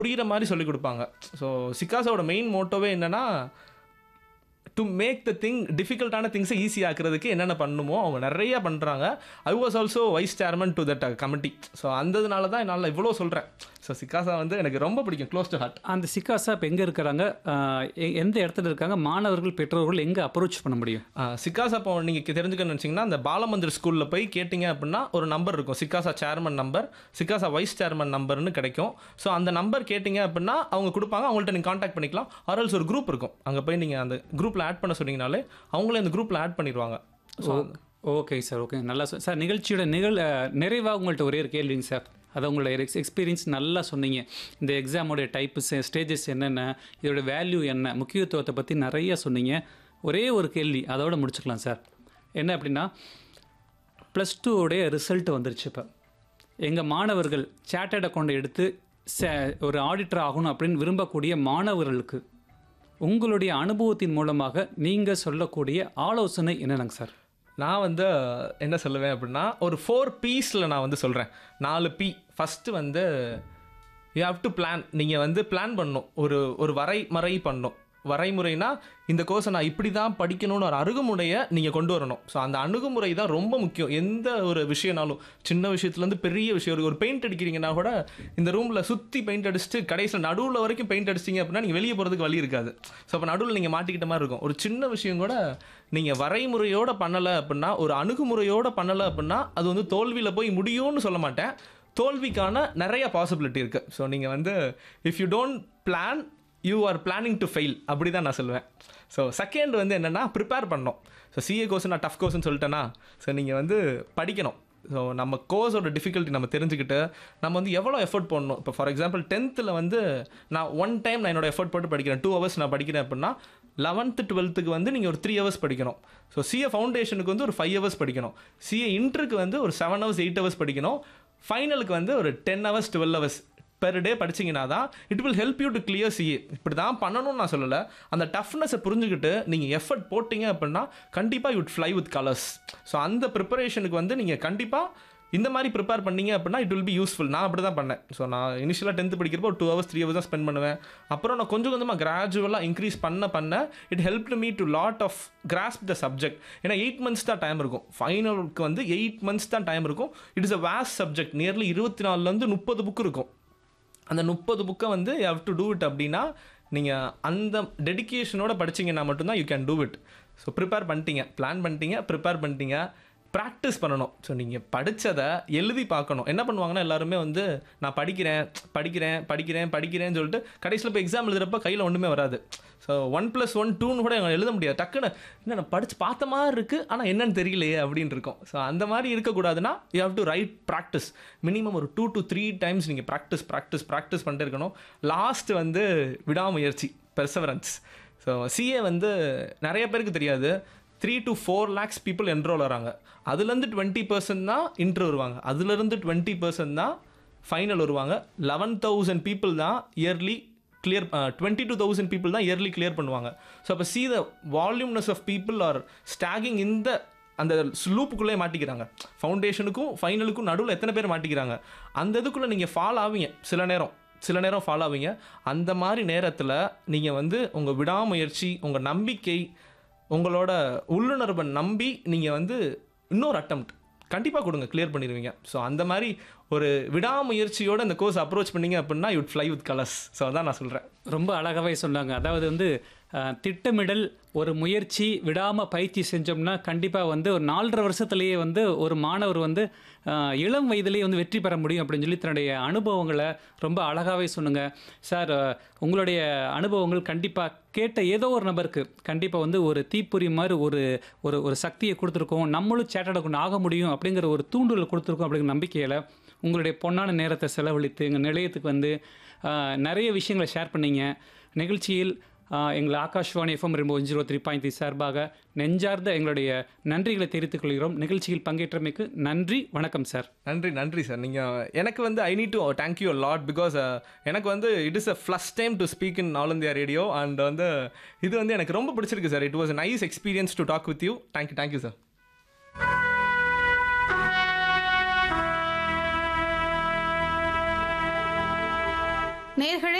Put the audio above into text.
புரிகிற மாதிரி சொல்லிக் கொடுப்பாங்க ஸோ சிக்காஸோட மெயின் மோட்டோவே என்னென்னா டு மேக் த திங் டிஃபிகல்ட்டான திங்ஸை ஈஸி ஆக்குறதுக்கு என்னென்ன பண்ணுமோ அவங்க நிறைய பண்ணுறாங்க I was also vice chairman to that committee so அந்ததுனால தான் என்னால் இவ்வளோ சொல்கிறேன் ஸோ சிக்காசா வந்து எனக்கு ரொம்ப பிடிக்கும் க்ளோஸ் டு ஹார்ட் அந்த சிக்காசா இப்போ எங்கே இருக்கிறாங்க ஆஹ் எ- எந்த இடத்துல இருக்காங்க மாணவர்கள் பெற்றோர்கள் எங்கே அப்ரோச் பண்ண முடியும் சிக்காசா இப்போ நீங்கள் தெரிஞ்சுக்கணும்னு நினச்சிங்கன்னா அந்த பாலமந்திர் ஸ்கூலில் போய் கேட்டிங்க அப்படின்னா ஒரு நம்பர் இருக்கும் Chickasaw chairman number Chickasaw vice chairman நம்பர்னு கிடைக்கும் ஸோ அந்த நம்பர் கேட்டிங்க அப்படின்னா அவங்க கொடுப்பாங்க அவங்கள்ட்ட நீங்கள் காண்டாக்ட் பண்ணிக்கலாம் ஆர்எல்ஸ் ஒரு குரூப் இருக்கும் அங்கே போய் நீங்கள் அந்த குரூப்பில் ஆட் பண்ண சொன்னீங்கனாலே அவங்களே அந்த குரூப்பில் ஆட் பண்ணிடுவாங்க ஸோ ஓகே சார் ஓகே நல்லா சொ- சார் நிகழ்ச்சியோட நிகழ் நிறைவாக உங்கள்கிட்ட ஒரே ஒரு கேள்விங்க சார் அது உங்களோட எக்ஸ் எக்ஸ்பீரியன்ஸ் நல்லா சொன்னீங்க இந்த எக்ஸாமோடைய டைப்ஸ் ஸ்டேஜஸ் என்னென்ன இதோட வேல்யூ என்ன முக்கியத்துவத்தை பற்றி நிறைய சொன்னீங்க ஒரே ஒரு கேள்வி அதோட முடிச்சுக்கலாம் சார் என்ன அப்படின்னா ப்ளஸ் டூவோடைய ரிசல்ட் வந்துருச்சு இப்போ எங்கள் மாணவர்கள் சேட்டர்ட் அக்கௌண்ட் எடுத்து ச- ஒரு ஆடிட்டர் ஆகணும் அப்படின்னு விரும்பக்கூடிய மாணவர்களுக்கு உங்களுடைய அனுபவத்தின் மூலமாக நீங்கள் சொல்லக்கூடிய ஆலோசனை என்னென்னங்க சார் நான் வந்து என்ன சொல்லுவேன் அப்படின்னா ஒரு ஃபோர் பீஸில் நான் வந்து சொல்கிறேன் நாலு பி ஃபஸ்ட்டு வந்து யூ ஹாவ் டு பிளான் நீங்கள் வந்து பிளான் பண்ணணும் ஒரு ஒரு வரைமறை பண்ணணும் வரைமுறைனா இந்த கோர்ஸை நான் இப்படி தான் படிக்கணும்னு ஒரு அணுகுமுறையை நீங்கள் கொண்டு வரணும் ஸோ அந்த அணுகுமுறை தான் ரொம்ப முக்கியம் எந்த ஒரு விஷயம்னாலும் சின்ன விஷயத்துலேருந்து பெரிய விஷயம் ஒரு- ஒரு பெயிண்ட் அடிக்கிறீங்கன்னா கூட இந்த ரூமில் சுற்றி பெயிண்ட் அடிச்சுட்டு கடைசியில் நடுவில் வரைக்கும் பெயிண்ட் அடிச்சிங்க அப்படின்னா நீங்கள் வெளியே போகிறதுக்கு வழி இருக்காது ஸோ அப்போ நடுவில் நீங்கள் மாட்டிக்கிட்ட மாதிரி இருக்கும் ஒரு சின்ன விஷயம் கூட நீங்கள் வரைமுறையோட பண்ணலை அப்படின்னா ஒரு அணுகுமுறையோட பண்ணலை அப்படின்னா அது வந்து தோல்வியில் போய் முடியும்னு சொல்ல மாட்டேன் தோல்விக்கான நிறைய பாசிபிலிட்டி இருக்குது ஸோ நீங்கள் வந்து if you don't plan you are planning to fail அப்படி தான் நான் சொல்லுவேன் ஸோ செகண்ட் வந்து என்னென்னா ப்ரிப்பேர் பண்ணணும் ஸோ சிஏ கோர்ஸ் நான் டஃப் கோர்ஸ்னு சொல்லிட்டேன்னா ஸோ நீங்கள் வந்து படிக்கணும் ஸோ நம்ம கோர்ஸோட டிஃபிகல்ட்டி நம்ம தெரிஞ்சுக்கிட்டு நம்ம வந்து எவ்வளோ எஃபர்ட் போடணும் இப்போ ஃபார் எக்ஸாம்பிள் டென்த்தில் வந்து நான் ஒன் டைம் நான் என்னோட எஃபர்ட் போட்டு படிக்கிறேன் டூ ஹவர்ஸ் நான் படிக்கிறேன் அப்படின்னா லெவன்த்து டுவெல்த்துக்கு வந்து நீங்கள் ஒரு த்ரீ ஹவர்ஸ் படிக்கணும் ஸோ சிஏ ஃபவுண்டேஷனுக்கு வந்து ஒரு ஃபைவ் ஹவர்ஸ் படிக்கணும் சிஏ இன்ட்ருக்கு வந்து ஒரு செவன் ஹவர்ஸ் எயிட் ஹவர்ஸ் படிக்கணும் ஃபைனலுக்கு வந்து ஒரு ten hours twelve hours per day படிச்சீங்கன்னா தான் it will help you to clear CA இப்படி தான் பண்ணணும்னு நான் சொல்லலை அந்த டஃப்னஸை புரிஞ்சுக்கிட்டு நீங்கள் எஃபர்ட் போட்டிங்க அப்படின்னா கண்டிப்பாக you'd fly with colours so அந்த ப்ரிப்பரேஷனுக்கு வந்து நீங்கள் கண்டிப்பாக இந்த மாதிரி ப்ரிப்பேர் பண்ணீங்க அப்படின்னா இட் வில் பி யூஸ்ஃபுல் நான் அப்படி தான் பண்ணேன் ஸோ நான் இனிஷியலாக டென்த்து படிக்கிறப்போ ஒரு டூ ஹவர்ஸ் த்ரீ ஹவர்ஸ் தான் ஸ்பெண்ட் பண்ணுவேன் அப்புறம் நான் கொஞ்சம் கொஞ்சமாக கிராஜுவலாக இன்க்ரீஸ் பண்ண பண்ண it help me to lot of grasp the subject ஏன்னா எயிட் மந்த்ஸ் தான் டைம் இருக்கும் ஃபைனலுக்கு வந்து எயிட் மந்த்ஸ் தான் டைம் இருக்கும் it is a vast subject nearly இருபத்தி நாலுலேருந்து முப்பது புக் இருக்கும் அந்த முப்பது புக்கை வந்து you have to do it அப்படின்னா நீங்கள் அந்த டெடிகேஷனோட படிச்சீங்கன்னா மட்டும்தான் you can do it so prepare பண்ணிட்டீங்க பிளான் பண்ணிட்டீங்க ப்ரிப்பேர் பண்ணிட்டீங்க ப்ராக்டிஸ் பண்ணணும் ஸோ நீங்கள் படித்ததை எழுதி பார்க்கணும் என்ன பண்ணுவாங்கன்னா எல்லாருமே வந்து நான் படிக்கிறேன் படிக்கிறேன் படிக்கிறேன் படிக்கிறேன்னு சொல்லிட்டு கடைசியில் போய் எக்ஸாம் எழுதுறப்ப கையில் ஒன்றுமே வராது ஸோ ஒன் ப்ளஸ் ஒன் டூன்னு கூட எங்களை எழுத முடியாது டக்குன்னு என்ன நான் படித்து பார்த்த மாதிரி இருக்குது ஆனால் என்னன்னு தெரியலையே அப்படின்னு இருக்கும் ஸோ அந்த மாதிரி இருக்கக்கூடாதுன்னா you have to write practice minimum ஒரு டூ டு த்ரீ டைம்ஸ் நீங்கள் ப்ராக்டிஸ் ப்ராக்டிஸ் ப்ராக்டிஸ் பண்ணிட்டே இருக்கணும் லாஸ்ட் வந்து விடாமுயற்சி பெர்சவரன்ஸ் ஸோ சிஏ வந்து நிறைய பேருக்கு தெரியாது three to four lakhs people enrol வராங்க அதுலேருந்து டுவெண்ட்டி பர்சன்ட் தான் இன்ட்ரு வருவாங்க அதுலேருந்து டுவெண்ட்டி பர்சன்ட் தான் ஃபைனல் வருவாங்க லெவன் தௌசண்ட் பீப்புள் தான் yearly clear twenty two thousand people தான் இயர்லி கிளியர் பண்ணுவாங்க ஸோ அப்போ see the volumeness of people are stacking இந்த அந்த லூப்புக்குள்ளே மாட்டிக்கிறாங்க ஃபவுண்டேஷனுக்கும் ஃபைனலுக்கும் நடுவில் எத்தனை பேர் மாட்டிக்கிறாங்க அந்த இதுக்குள்ளே நீங்கள் ஃபால் ஆவீங்க சில நேரம் சில நேரம் ஃபாலோ ஆவீங்க அந்த மாதிரி நேரத்தில் நீங்கள் வந்து உங்கள் விடாமுயற்சி உங்கள் நம்பிக்கை உங்களோட உள்ளுணர்வை நம்பி நீங்கள் வந்து இன்னொரு அட்டம்ப்ட் கண்டிப்பாக கொடுங்க கிளியர் பண்ணிடுவீங்க ஸோ அந்த மாதிரி ஒரு விடாமுயற்சியோட இந்த கோர்ஸ் அப்ரோச் பண்ணீங்க அப்படின்னா you'd fly with colours so அதான் நான் சொல்கிறேன் ரொம்ப அழகாகவே சொன்னாங்க அதாவது வந்து அஹ், திட்டமிடல் ஒரு முயற்சி விடாமல் பயிற்சி செஞ்சோம்னா கண்டிப்பாக வந்து ஒரு நாலரை வருஷத்துலேயே வந்து ஒரு மாணவர் வந்து அஹ், இளம் வயதிலேயே வந்து வெற்றி பெற முடியும் அப்படின்னு சொல்லி தன்னுடைய அனுபவங்களை ரொம்ப அழகாகவே சொன்னுங்க சார் அஹ், உங்களுடைய அனுபவங்கள் கண்டிப்பாக கேட்ட ஏதோ ஒரு நபருக்கு கண்டிப்பாக வந்து ஒரு தீப்பொறி மாதிரி ஒரு ஒரு ஒரு சக்தியை கொடுத்துருக்கோம் நம்மளும் சேட்டட கொண்டு ஆக முடியும் அப்படிங்கிற ஒரு தூண்டுதல் கொடுத்துருக்கோம் அப்படிங்கிற நம்பிக்கையில் உங்களுடைய பொன்னான நேரத்தை செலவழித்து எங்கள் நிலையத்துக்கு வந்து ஆஹ், நிறைய விஷயங்களை ஷேர் பண்ணீங்க நிகழ்ச்சியில் ஆஹ், எங்கள் Akashvani FM rainbow zero three point three சார்பாக நெஞ்சார்ந்த எங்களுடைய நன்றிகளை தெரிவித்துக் கொள்கிறோம் நிகழ்ச்சியில் பங்கேற்றமைக்கு நன்றி வணக்கம் சார் நன்றி நன்றி சார் நீங்கள் எனக்கு வந்து I need to thank you lot because எனக்கு வந்து it is a first time to speak in All India Radio and வந்து இது வந்து எனக்கு ரொம்ப பிடிச்சிருக்கு sir it was nice experience to talk with you thank you thank you sir நேர்களே